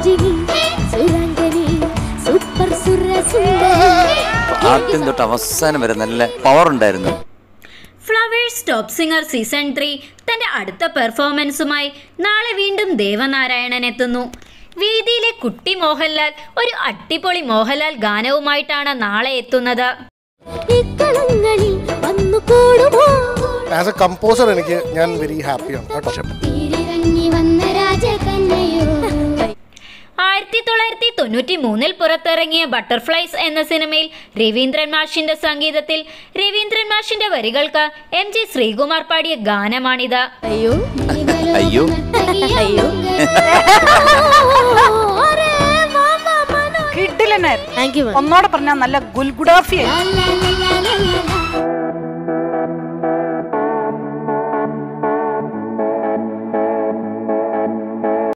Ranjini സുരാംഗനി super സുര സുന്ദരി ആദ്യം തൊട്ട് അവസാനം വരെ നല്ല പവർ ഉണ്ടായിരുന്നു Flowers top singer season three തന്റെ അടുത്ത പെർഫോമൻസുമായി നാളെ വീണ്ടും ദേവനാരായണൻ എത്തുന്നു വേദിയിലെ കുട്ടി മോഹൻലാൽ ഒരു അട്ടിപ്പൊളി മോഹൻലാൽ ഗാനവുമായിട്ടാണ് നാളെ എത്തുന്നത് ഇക്കളങ്ങളിൽ വന്നു കൂടുമോ ആസ് എ കമ്പോസർ എനിക്ക് ഞാൻ വെരി ഹാപ്പിയാണ് കേട്ടോ തിരിറങ്ങി വന്ന രാജകന്യയോ ആയിരത്തി തൊള്ളായിരത്തി തൊണ്ണൂറ്റി മൂന്നിൽ പുറത്തിറങ്ങിയ ബട്ടർഫ്ലൈസ് എന്ന സിനിമയിൽ രവീന്ദ്രൻ മാഷിന്റെ സംഗീതത്തിൽ രവീന്ദ്രൻ മാഷിന്റെ വരികൾക്ക് എം ജി ശ്രീകുമാർ പാടിയ ഗാനമാണിത് അയ്യോ അയ്യോ. അയ്യോ കിഡിലനായിരുന്നു താങ്ക് യു ഒന്നോടെ പറഞ്ഞാൽ നല്ല ഗുൽഗുഡാഫി ലാ ലാ ലാ ലാ